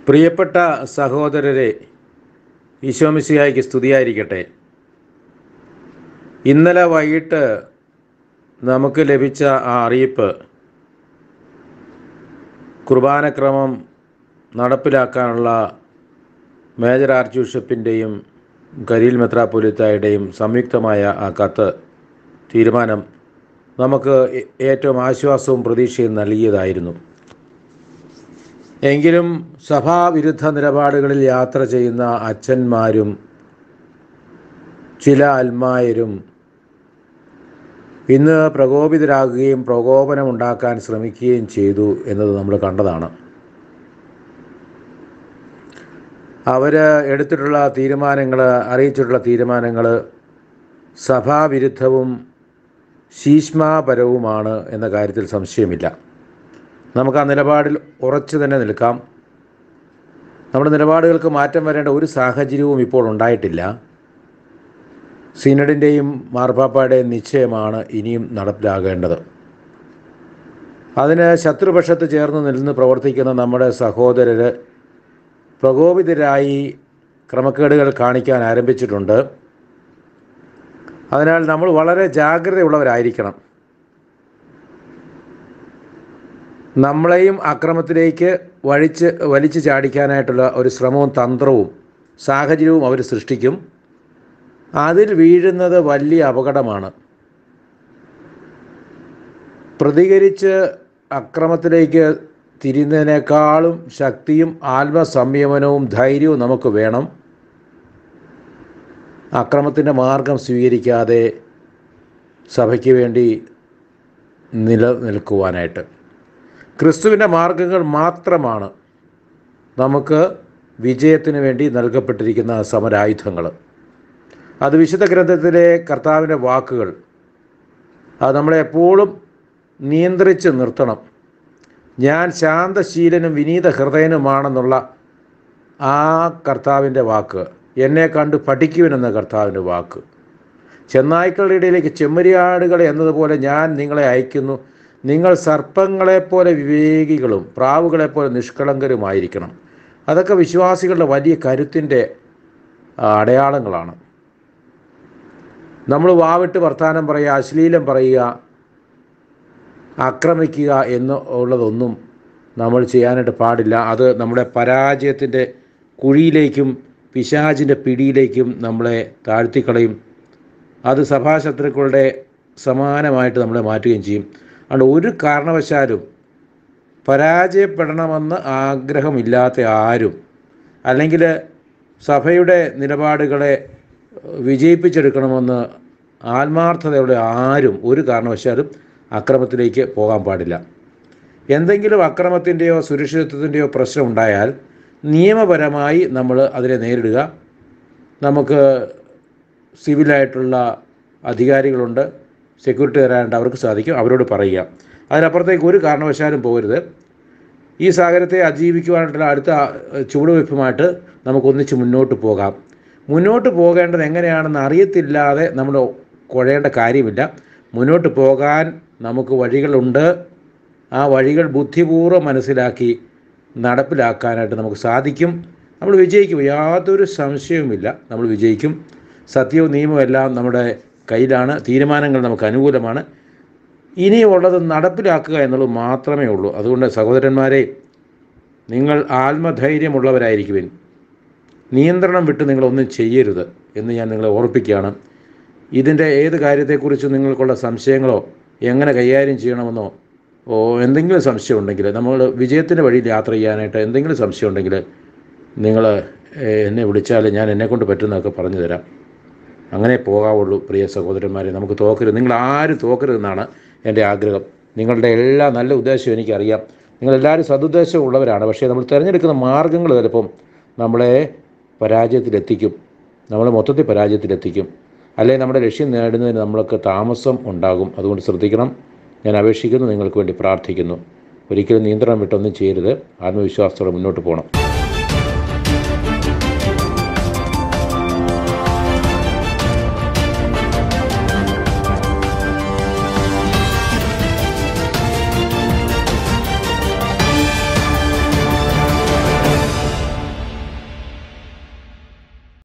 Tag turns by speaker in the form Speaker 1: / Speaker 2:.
Speaker 1: പ്രിയപ്പെട്ട സഹോദരരെ ഈശോമിശിഹായ്ക്ക് സ്തുതിയായിരിക്കട്ടെ ഇന്നലെ വൈകിട്ട് നമുക്ക് ലഭിച്ച ആ അറിയിപ്പ് കുർബാനക്രമം നടപ്പിലാക്കാനുള്ള മേജർ ആർച്ച് ബിഷപ്പിൻ്റെയും കരീൽ മെത്രാപ്പൊലിത്തായുടെയും സംയുക്തമായ ആ കത്ത് തീരുമാനം നമുക്ക് ഏ- ഏറ്റവും ആശ്വാസവും പ്രതീക്ഷയും നൽകിയതായിരുന്നു എങ്കിലും സഭാവിരുദ്ധ നിലപാടുകളിൽ യാത്ര ചെയ്യുന്ന അച്ഛന്മാരും ചില അൽമായരും ഇന്ന് പ്രകോപിതരാകുകയും പ്രകോപനമുണ്ടാക്കാൻ ശ്രമിക്കുകയും ചെയ്തു എന്നത് നമ്മൾ കണ്ടതാണ് അവർ എടുത്തിട്ടുള്ള തീരുമാനങ്ങൾ അറിയിച്ചിട്ടുള്ള തീരുമാനങ്ങൾ സഭാവിരുദ്ധവും ശീഷ്മാപരവുമാണ് എന്ന കാര്യത്തിൽ സംശയമില്ല നമുക്ക് ആ നിലപാടിൽ ഉറച്ചു തന്നെ നിൽക്കാം നമ്മുടെ നിലപാടുകൾക്ക് മാറ്റം വരേണ്ട ഒരു സാഹചര്യവും ഇപ്പോൾ ഉണ്ടായിട്ടില്ല സിനഡിൻ്റെയും മാർപ്പാപ്പയുടെയും നിശ്ചയമാണ് ഇനിയും നടപ്പിലാകേണ്ടത് അതിന് ശത്രുപക്ഷത്ത് ചേർന്ന് നിന്ന് പ്രവർത്തിക്കുന്ന നമ്മുടെ സഹോദരർ പ്രകോപിതരായി ക്രമക്കേടുകൾ കാണിക്കാൻ ആരംഭിച്ചിട്ടുണ്ട് അതിനാൽ നമ്മൾ വളരെ ജാഗ്രതയുള്ളവരായിരിക്കണം നമ്മളെയും അക്രമത്തിലേക്ക് വഴിച്ച് വലിച്ചു ചാടിക്കാനായിട്ടുള്ള ഒരു ശ്രമവും തന്ത്രവും സാഹചര്യവും അവർ സൃഷ്ടിക്കും അതിൽ വീഴുന്നത് വലിയ അപകടമാണ് പ്രതികരിച്ച് അക്രമത്തിലേക്ക് തിരിയുന്നതിനേക്കാളും ശക്തിയും ആത്മസംയമനവും ധൈര്യവും നമുക്ക് വേണം അക്രമത്തിൻ്റെ മാർഗം സ്വീകരിക്കാതെ സഭയ്ക്ക് വേണ്ടി നിലനിൽക്കുവാനായിട്ട് ക്രിസ്തുവിൻ്റെ മാർഗങ്ങൾ മാത്രമാണ് നമുക്ക് വിജയത്തിന് വേണ്ടി നൽകപ്പെട്ടിരിക്കുന്ന സമരായുധങ്ങൾ അത് വിശുദ്ധ ഗ്രന്ഥത്തിലെ കർത്താവിൻ്റെ വാക്കുകൾ അത് നമ്മളെ എപ്പോഴും നിയന്ത്രിച്ച് നിർത്തണം ഞാൻ ശാന്തശീലനും വിനീത ഹൃദയനുമാണെന്നുള്ള ആ കർത്താവിൻ്റെ വാക്ക് എന്നെ കണ്ട് പഠിക്കുവനെന്ന കർത്താവിൻ്റെ വാക്ക് ചെന്നായ്ക്കളുടെ ഇടയിലേക്ക് ചെമ്മരിയാടുകൾ എന്നതുപോലെ ഞാൻ നിങ്ങളെ അയക്കുന്നു നിങ്ങൾ സർപ്പങ്ങളെപ്പോലെ വിവേകികളും പ്രാവുകളെപ്പോലെ നിഷ്കളങ്കരുമായിരിക്കണം അതൊക്കെ വിശ്വാസികളുടെ വലിയ കരുത്തിൻ്റെ ആ, അടയാളങ്ങളാണ് നമ്മൾ വാവിട്ട് വർത്തമാനം പറയുക അശ്ലീലം പറയുക ആക്രമിക്കുക എന്ന് ഉള്ളതൊന്നും നമ്മൾ ചെയ്യാനായിട്ട് പാടില്ല അത് നമ്മുടെ പരാജയത്തിൻ്റെ കുഴിയിലേക്കും പിശാചിൻ്റെ പിടിയിലേക്കും നമ്മളെ താഴ്ത്തിക്കളയും അത് സഭാശത്രുക്കളുടെ സമാനമായിട്ട് നമ്മളെ മാറ്റുകയും ചെയ്യും അതുകൊണ്ട് ഒരു കാരണവശാലും പരാജയപ്പെടണമെന്ന് ആഗ്രഹമില്ലാത്ത ആരും അല്ലെങ്കിൽ സഭയുടെ നിലപാടുകളെ വിജയിപ്പിച്ചെടുക്കണമെന്ന് ആത്മാർത്ഥതയോടെ ആരും ഒരു കാരണവശാലും അക്രമത്തിലേക്ക് പോകാൻ പാടില്ല എന്തെങ്കിലും അക്രമത്തിൻ്റെയോ സുരക്ഷിതത്വത്തിൻ്റെയോ പ്രശ്നം ഉണ്ടായാൽ നിയമപരമായി നമ്മൾ അതിനെ നേരിടുക നമുക്ക് സിവിലായിട്ടുള്ള അധികാരികളുണ്ട് സെക്യൂരിറ്റി തരാനുണ്ട് അവർക്ക് സാധിക്കും അവരോട് പറയുക അതിനപ്പുറത്തേക്ക് ഒരു കാരണവശാലും പോകരുത് ഈ സാഗരത്തെ അതിജീവിക്കുവാനായിട്ടുള്ള അടുത്ത ചുവടുവയ്പ്പുമായിട്ട് നമുക്ക് ഒന്നിച്ച് മുന്നോട്ട് പോകാം മുന്നോട്ട് പോകേണ്ടത് എങ്ങനെയാണെന്ന് അറിയത്തില്ലാതെ നമ്മൾ കുഴയേണ്ട കാര്യമില്ല മുന്നോട്ട് പോകാൻ നമുക്ക് വഴികളുണ്ട് ആ വഴികൾ ബുദ്ധിപൂർവ്വം മനസ്സിലാക്കി നടപ്പിലാക്കാനായിട്ട് നമുക്ക് സാധിക്കും നമ്മൾ വിജയിക്കും യാതൊരു സംശയവുമില്ല നമ്മൾ വിജയിക്കും സത്യവും നിയമവും എല്ലാം നമ്മുടെ കയ്യിലാണ് തീരുമാനങ്ങൾ നമുക്ക് അനുകൂലമാണ് ഇനിയുള്ളത് നടപ്പിലാക്കുക എന്നുള്ളത് മാത്രമേ ഉള്ളൂ അതുകൊണ്ട് സഹോദരന്മാരെ നിങ്ങൾ ആത്മധൈര്യമുള്ളവരായിരിക്കുവിൻ നിയന്ത്രണം വിട്ട് നിങ്ങളൊന്നും ചെയ്യരുത് എന്ന് ഞാൻ നിങ്ങളെ ഓർപ്പിക്കുകയാണ് ഇതിൻ്റെ ഏത് കാര്യത്തെക്കുറിച്ചും നിങ്ങൾക്കുള്ള സംശയങ്ങളോ എങ്ങനെ കൈകാര്യം ചെയ്യണമെന്നോ ഓ എന്തെങ്കിലും സംശയം ഉണ്ടെങ്കിൽ നമ്മൾ വിജയത്തിൻ്റെ വഴിയിൽ യാത്ര ചെയ്യാനായിട്ട് എന്തെങ്കിലും സംശയം ഉണ്ടെങ്കിൽ നിങ്ങൾ ഏഹ്, എന്നെ വിളിച്ചാൽ ഞാൻ എന്നെക്കൊണ്ട് പറ്റുന്നതൊക്കെ പറഞ്ഞു തരാം അങ്ങനെ പോകാവുള്ളൂ പ്രിയ സഹോദരന്മാരെ നമുക്ക് തോക്കരുത് നിങ്ങൾ ആരും തോക്കരുതെന്നാണ് എൻ്റെ ആഗ്രഹം നിങ്ങളുടെ എല്ലാ നല്ല ഉദ്ദേശവും എനിക്കറിയാം നിങ്ങളെല്ലാവരും സതുദ്ദേശം ഉള്ളവരാണ് പക്ഷേ നമ്മൾ തിരഞ്ഞെടുക്കുന്ന മാർഗങ്ങൾ ചിലപ്പം നമ്മളെ പരാജയത്തിലെത്തിക്കും നമ്മളെ മൊത്തത്തിൽ പരാജയത്തിലെത്തിക്കും അല്ലെങ്കിൽ നമ്മുടെ ലക്ഷ്യം നേടുന്നതിന് നമ്മൾക്ക് താമസം ഉണ്ടാകും അതുകൊണ്ട് ശ്രദ്ധിക്കണം ഞാൻ അപേക്ഷിക്കുന്നു നിങ്ങൾക്ക് വേണ്ടി പ്രാർത്ഥിക്കുന്നു ഒരിക്കലും നിയന്ത്രണം വിട്ടൊന്നും ചെയ്യരുത് ആത്മവിശ്വാസത്തോടെ മുന്നോട്ട് പോകണം